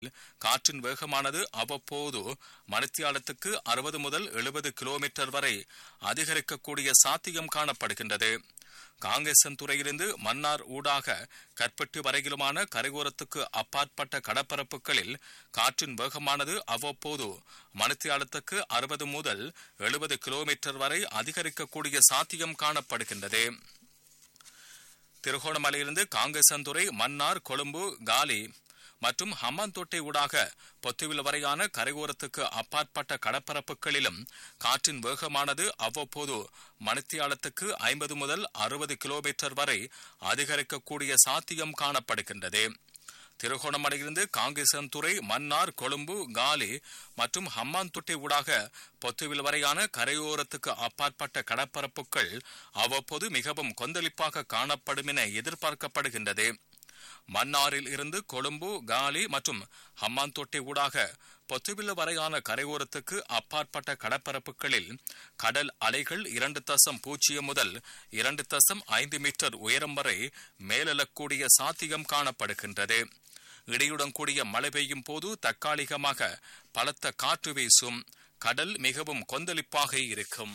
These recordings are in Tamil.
காற்றின் வேகமானது அவ்வப்போது மணித்தியாலத்துக்கு அறுபது முதல் எழுபது கிலோமீட்டர் வரை அதிகரிக்கக்கூடிய சாத்தியம் காணப்படுகின்றது காங்கேசன் துறையிலிருந்து மன்னார் ஊடாக கற்பட்டு வரையிலுமான கரையோரத்துக்கு அப்பாற்பட்ட கடற்பரப்புகளில் காற்றின் வேகமானது அவ்வப்போது மணித்தியாலத்துக்கு அறுபது முதல் எழுபது கிலோமீட்டர் வரை அதிகரிக்கக்கூடிய சாத்தியம் காணப்படுகின்றது திருகோணமலையிலிருந்து காங்கேசன்துறை மன்னார் கொழும்பு காலி மற்றும் ஹம்மாந்தோட்டை ஊடாக பொத்துவில் வரையான கரையோரத்துக்கு அப்பாற்பட்ட கடற்பரப்புகளிலும் காற்றின் வேகமானது அவ்வப்போது மணித்தியாலத்துக்கு ஐம்பது முதல் அறுபது கிலோமீட்டர் வரை அதிகரிக்கக்கூடிய சாத்தியம் காணப்படுகின்றது திருகோணமலையிலிருந்து காங்கேசன்துறை மன்னார் கொழும்பு காலி மற்றும் ஹம்மாந்தொட்டை ஊடாக பொத்துவில் வரையான கரையோரத்துக்கு அப்பாற்பட்ட கடற்பரப்புகள் அவ்வப்போது மிகவும் கொந்தளிப்பாக காணப்படும் என எதிர்பார்க்கப்படுகின்றது மன்னாரில் இருந்து கொழும்பு காலி மற்றும் ஹம்மாந்தோட்டை ஊடாக பொத்துவில்ல வரையான கரையோரத்துக்கு அப்பாற்பட்ட கடற்பரப்புகளில் கடல் அலைகள் இரண்டு தசம் பூஜ்ஜியம் முதல் இரண்டு தசம் ஐந்து மீட்டர் உயரம் வரை மேலெழக்கூடிய சாத்தியம் காணப்படுகின்றது இடியுடன் கூடிய மழை பெய்யும் போது தற்காலிகமாக பலத்த காற்று வீசும் கடல் மிகவும் கொந்தளிப்பாக இருக்கும்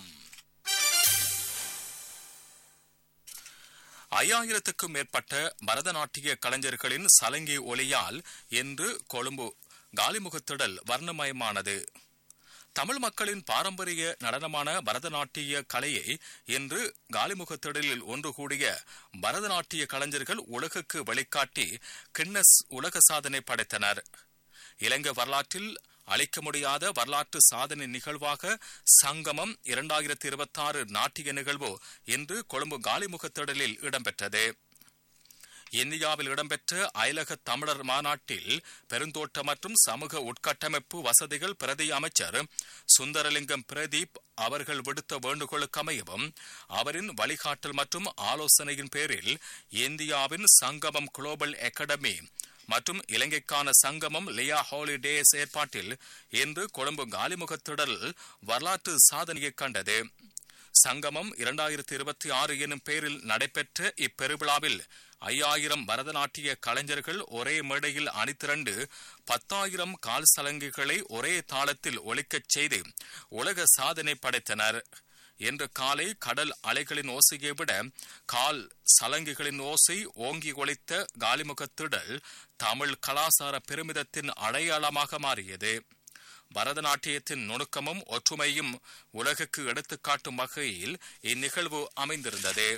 ஐயாயிரத்துக்கும் மேற்பட்ட பரதநாட்டிய கலைஞர்களின் சலங்கை ஒலியால் இன்று கொழும்பு காலிமுகத்திடல் வர்ணமயமானது தமிழ் மக்களின் பாரம்பரிய நடனமான பரதநாட்டிய கலையை இன்று காலிமுகத்திடலில் ஒன்று கூடிய பரதநாட்டிய கலைஞர்கள் உலகுக்கு வெளிக்காட்டி கின்னஸ் உலக சாதனை படைத்தனர் இலங்கை வரலாற்றில் அளிக்க முடியாத வரலாற்று சாதனை நிகழ்வாக சங்கமம் இரண்டாயிரத்தி இருபத்தி ஆறு நாட்டிய நிகழ்வு இன்று கொழும்பு காலிமுகத்திடலில் இடம்பெற்றது இந்தியாவில் இடம்பெற்ற அயலக தமிழர் மாநாட்டில் பெருந்தோட்ட மற்றும் சமூக உட்கட்டமைப்பு வசதிகள் பிரதி அமைச்சர் சுந்தரலிங்கம் பிரதீப் அவர்கள் விடுத்த வேண்டுகோளுக்கு அமையவும் அவரின் வழிகாட்டல் மற்றும் ஆலோசனையின் பேரில் இந்தியாவின் சங்கமம் குளோபல் அகாடமி மற்றும் இலங்கைக்கான சங்கமம் லியா ஹாலிடேஸ் ஏற்பாட்டில் இன்று கொழும்பு காலிமுகத்திடல் வரலாற்று சாதனையை கண்டது சங்கமம் இரண்டாயிரத்தி இருபத்தி ஆறு எனும் பெயரில் நடைபெற்ற இப்பெருவிழாவில் ஐயாயிரம் பரதநாட்டிய கலைஞர்கள் ஒரே மேடையில் அணிதிரண்டு பத்தாயிரம் கால் சலங்குகளை ஒரே தாளத்தில் ஒலிக்கச் செய்து உலக சாதனை படைத்தனர் இன்று காலை கடல் அலைகளின் ஓசையை விட கால் சலங்குகளின் ஓசை ஓங்கி ஒலித்த காலிமுகத்திடல் தமிழ் கலாசார பெருமிதத்தின் அடையாளமாக மாறியது பரதநாட்டியத்தின் நுணுக்கமும் ஒற்றுமையும் உலகுக்கு எடுத்துக்காட்டும் வகையில் இந்நிகழ்வு அமைந்திருந்தது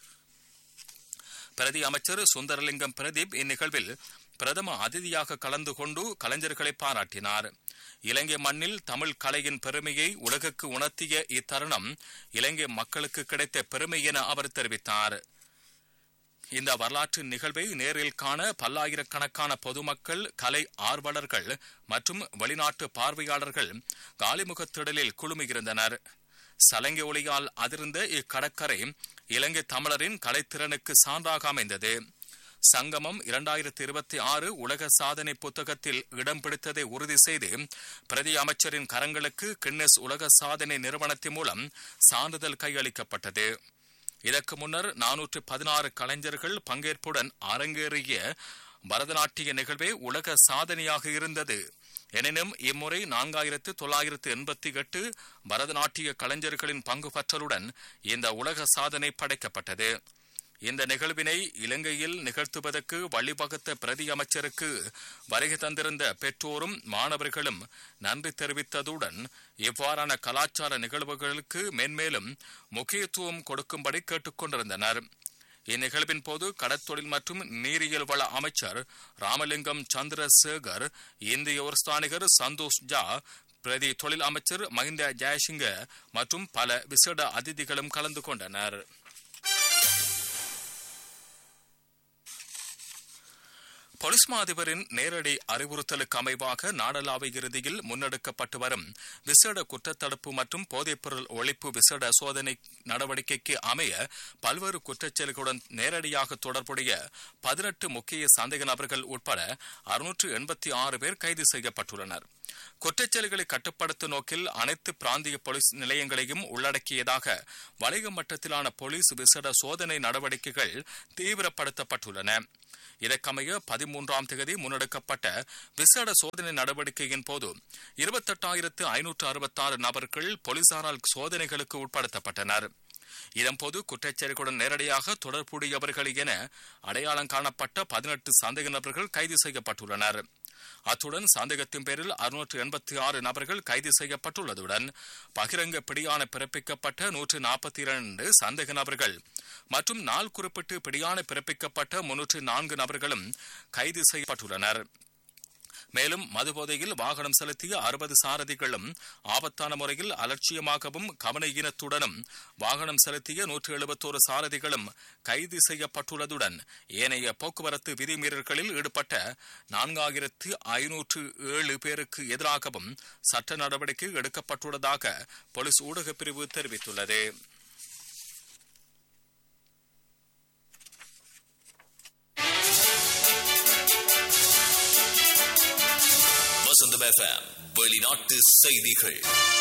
பிரதி அமைச்சர் சுந்தரலிங்கம் பிரதீப் இந்நிகழ்வில் பிரதம அதிதியாக கலந்து கொண்டு கலைஞர்களை பாராட்டினார் இலங்கை மண்ணில் தமிழ் கலையின் பெருமையை உலகுக்கு உணர்த்திய இத்தருணம் இலங்கை மக்களுக்கு கிடைத்த பெருமை என அவர் தெரிவித்தார் இந்த வரலாற்று நிகழ்வை நேரில் காண பல்லாயிரக்கணக்கான பொதுமக்கள் கலை ஆர்வலர்கள் மற்றும் வெளிநாட்டு பார்வையாளர்கள் காலிமுகத்திடலில் குழுமியிருந்தனர் சலங்கை ஒளியால் அதிர்ந்த இக்கடற்கரை இலங்கை தமிழரின் கலைத்திறனுக்கு சான்றாக அமைந்தது சங்கமம் இரண்டாயிரத்தி இருபத்தி ஆறு உலக சாதனை புத்தகத்தில் இடம் பிடித்ததை உறுதி செய்து பிரதி அமைச்சரின் கரங்களுக்கு கின்னஸ் உலக சாதனை நிறுவனத்தின் மூலம் சான்றிதழ் கையளிக்கப்பட்டது இதற்கு முன்னர் நானூற்று பதினாறு கலைஞர்கள் பங்கேற்புடன் அரங்கேறிய பரதநாட்டிய நிகழ்வே உலக சாதனையாக இருந்தது எனினும் இம்முறை நான்காயிரத்து தொள்ளாயிரத்து எண்பத்தி எட்டு பரதநாட்டிய கலைஞர்களின் பங்கு பற்றலுடன் இந்த உலக சாதனை படைக்கப்பட்டது இந்த நிகழ்வினை இலங்கையில் நிகழ்த்துவதற்கு வழிவகுத்த பிரதி அமைச்சருக்கு வருகை தந்திருந்த பெற்றோரும் மாணவர்களும் நன்றி தெரிவித்ததுடன் இவ்வாறான கலாச்சார நிகழ்வுகளுக்கு மென்மேலும் முக்கியத்துவம் கொடுக்கும்படி கேட்டுக்கொண்டிருந்தனர் இந்நிகழ்வின் போது கடற்தொழில் மற்றும் நீரியல் வள அமைச்சர் ராமலிங்கம் சந்திரசேகர் இந்திய உஸ்தானிகர் சந்தோஷ் ஜா பிரதி தொழில் அமைச்சர் மஹிந்த ஜெயசிங்க மற்றும் பல விசேட அதிதிகளும் கலந்து கொண்டனர் பொலிஸ் மா அதிபரின் நேரடி அறிவுறுத்தலுக்கு அமைவாக நாடளாவிய இறுதியில் முன்னெடுக்கப்பட்டு வரும் விசேட குற்றத்தடுப்பு மற்றும் போதைப்பொருள் ஒழிப்பு விசேட சோதனை நடவடிக்கைக்கு அமைய பல்வேறு குற்றச்செயல்களுடன் நேரடியாக தொடர்புடைய பதினெட்டு முக்கிய சந்தேக நபர்கள் உட்பட அறுநூற்று எண்பத்தி ஆறு பேர் கைது செய்யப்பட்டுள்ளனர் குற்றச்செயல்களை கட்டுப்படுத்தும் நோக்கில் அனைத்து பிராந்திய போலீஸ் நிலையங்களையும் உள்ளடக்கியதாக வணிக மட்டத்திலான போலீஸ் விசேட சோதனை நடவடிக்கைகள் தீவிரப்படுத்தப்பட்டுள்ளன இதற்கமைய பதிமூன்று மூன்றாம் தேதி முன்னெடுக்கப்பட்ட விசேட சோதனை நடவடிக்கையின் போது இருபத்தெட்டாயிரத்து ஐநூற்று அறுபத்தாறு நபர்கள் போலீசாரால் சோதனைகளுக்கு உட்படுத்தப்பட்டனர் இதன்போது குற்றச்செயல்களுடன் நேரடியாக தொடர்புடையவர்கள் என அடையாளம் காணப்பட்ட பதினெட்டு சந்தேக நபர்கள் கைது செய்யப்பட்டுள்ளனர் அத்துடன் சந்தேகத்தின் பேரில் அறுநூற்று எண்பத்தி ஆறு நபர்கள் கைது செய்யப்பட்டுள்ளதுடன் பகிரங்க பிடியான பிறப்பிக்கப்பட்ட நூற்று நாற்பத்தி இரண்டு சந்தேக நபர்கள் மற்றும் நாள் குறிப்பிட்டு பிடியான பிறப்பிக்கப்பட்ட முன்னூற்று நான்கு நபர்களும் கைது செய்யப்பட்டுள்ளனர் மேலும் மதுபோதையில் வாகனம் செலுத்திய அறுபது சாரதிகளும் ஆபத்தான முறையில் அலட்சியமாகவும் கவன ஈனத்துடனும் வாகனம் செலுத்திய நூற்று எழுபத்தோரு சாரதிகளும் கைது செய்யப்பட்டுள்ளதுடன் ஏனைய போக்குவரத்து விதிமீறல்களில் ஈடுபட்ட நான்காயிரத்து ஐநூற்று ஏழு பேருக்கு எதிராகவும் சட்ட நடவடிக்கை எடுக்கப்பட்டுள்ளதாக போலீஸ் ஊடகப் பிரிவு தெரிவித்துள்ளது வசந்தம் எஃப்எம் வெளிநாட்டு செய்திகள்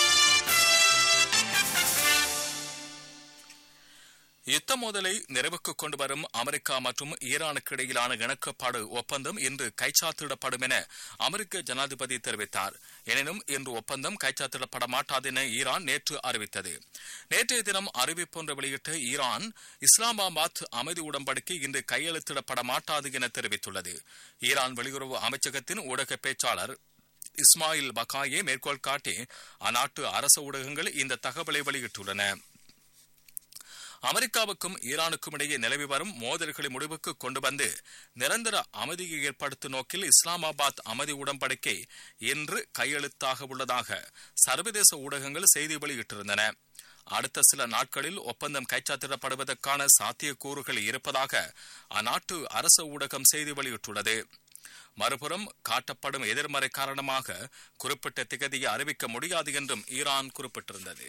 யுத்த மோதலை நிறைவுக்கு கொண்டு வரும் அமெரிக்கா மற்றும் ஈரானுக்கு இடையிலான இணக்கப்பாடு ஒப்பந்தம் இன்று கைச்சாத்திடப்படும் என அமெரிக்க ஜனாதிபதி தெரிவித்தார் எனினும் இன்று ஒப்பந்தம் கைச்சாத்திடப்பட மாட்டாது என ஈரான் நேற்று அறிவித்தது நேற்றைய தினம் அறிவிப்பொன்று வெளியிட்ட ஈரான் இஸ்லாமாபாத் அமைதி உடன்படிக்கை இன்று கையெழுத்திடப்பட மாட்டாது என தெரிவித்துள்ளது ஈரான் வெளியுறவு அமைச்சகத்தின் ஊடக பேச்சாளர் இஸ்மாயில் பகாயே மேற்கோள் காட்டி அந்நாட்டு அரசு ஊடகங்கள் இந்த தகவலை வெளியிட்டுள்ளன அமெரிக்காவுக்கும் ஈரானுக்கும் இடையே நிலவி வரும் மோதல்களை முடிவுக்கு கொண்டு வந்து நிரந்தர அமைதியை ஏற்படுத்தும் நோக்கில் இஸ்லாமாபாத் அமைதி உடன்படிக்கை இன்று கையெழுத்தாக உள்ளதாக சர்வதேச ஊடகங்கள் செய்தி வெளியிட்டிருந்தன அடுத்த சில நாட்களில் ஒப்பந்தம் கைச்சாத்திடப்படுவதற்கான சாத்தியக்கூறுகள் இருப்பதாக அந்நாட்டு அரசு ஊடகம் செய்தி வெளியிட்டுள்ளது மறுபுறம் காட்டப்படும் எதிர்மறை காரணமாக குறிப்பிட்ட திகதியை அறிவிக்க முடியாது என்றும் ஈரான் குறிப்பிட்டிருந்தது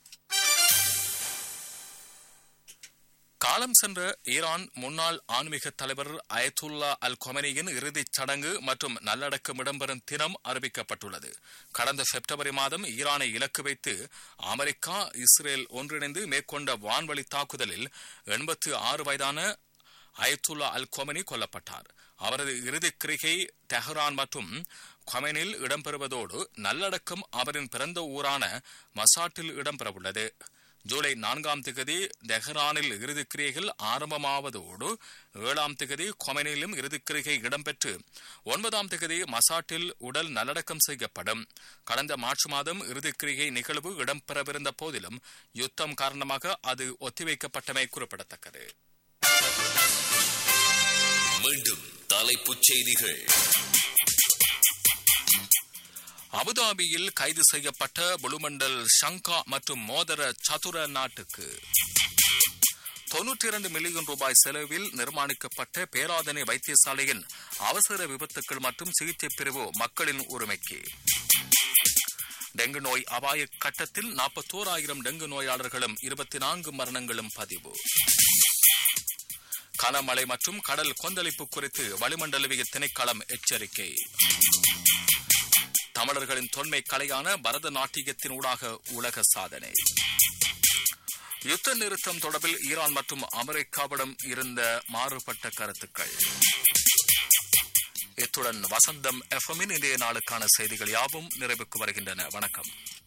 காலம் சென்ற ஈரான் முன்னாள் ஆன்மீக தலைவர் அயத்துல்லா அல் கொமனியின் இறுதிச் சடங்கு மற்றும் நல்லடக்கம் இடம்பெறும் தினம் அறிவிக்கப்பட்டுள்ளது கடந்த பிப்ரவரி மாதம் ஈரானை இலக்கு வைத்து அமெரிக்கா இஸ்ரேல் ஒன்றிணைந்து மேற்கொண்ட வான்வழி தாக்குதலில் எண்பத்தி ஆறு வயதான அயத்துல்லா அல் கொமனி கொல்லப்பட்டார் அவரது இறுதிக் கிரிகை தெஹரான் மற்றும் கொமெனில் இடம்பெறுவதோடு நல்லடக்கம் அவரின் பிறந்த ஊரான மசாட்டில் இடம்பெறவுள்ளது ஜூலை நான்காம் திகதி தெஹ்ரானில் இறுதிக்கிரியைகள் ஆரம்பமாவதோடு ஏழாம் திகதி கொமெனிலும் இறுதிக்கிரிகை இடம்பெற்று ஒன்பதாம் திகதி மசாட்டில் உடல் நல்லடக்கம் செய்யப்படும் கடந்த மார்ச் மாதம் இறுதிக்கிரிகை நிகழ்வு இடம்பெறவிருந்த போதிலும் யுத்தம் காரணமாக அது ஒத்திவைக்கப்பட்டமை குறிப்பிடத்தக்கது மீண்டும் தலைப்புச் செய்திகள் அபுதாபியில் கைது செய்யப்பட்ட புளுமண்டல் ஷங்கா மற்றும் மோதர சதுர நாட்டுக்கு தொன்னூற்றி இரண்டு மில்லியன் ரூபாய் செலவில் நிர்மாணிக்கப்பட்ட பேராதனை வைத்தியசாலையின் அவசர விபத்துக்கள் மற்றும் சிகிச்சை பிரிவு மக்களின் உரிமைக்கு டெங்கு நோய் அபாய கட்டத்தில் நாற்பத்தோராயிரம் டெங்கு நோயாளர்களும் இருபத்தி நான்கு மரணங்களும் பதிவு கனமழை மற்றும் கடல் கொந்தளிப்பு குறித்து வளிமண்டலவிய திணைக்களம் எச்சரிக்கை தமிழர்களின் தொன்மை கலையான பரதநாட்டியத்தின் ஊடாக உலக சாதனை யுத்த நிறுத்தம் தொடர்பில் ஈரான் மற்றும் அமெரிக்காவிடம் இருந்த மாறுபட்ட கருத்துக்கள் இத்துடன் வசந்தம் எஃப்எம்மின் இன்றைய நாளுக்கான செய்திகள் யாவும் நிறைவுக்கு வருகின்றன வணக்கம்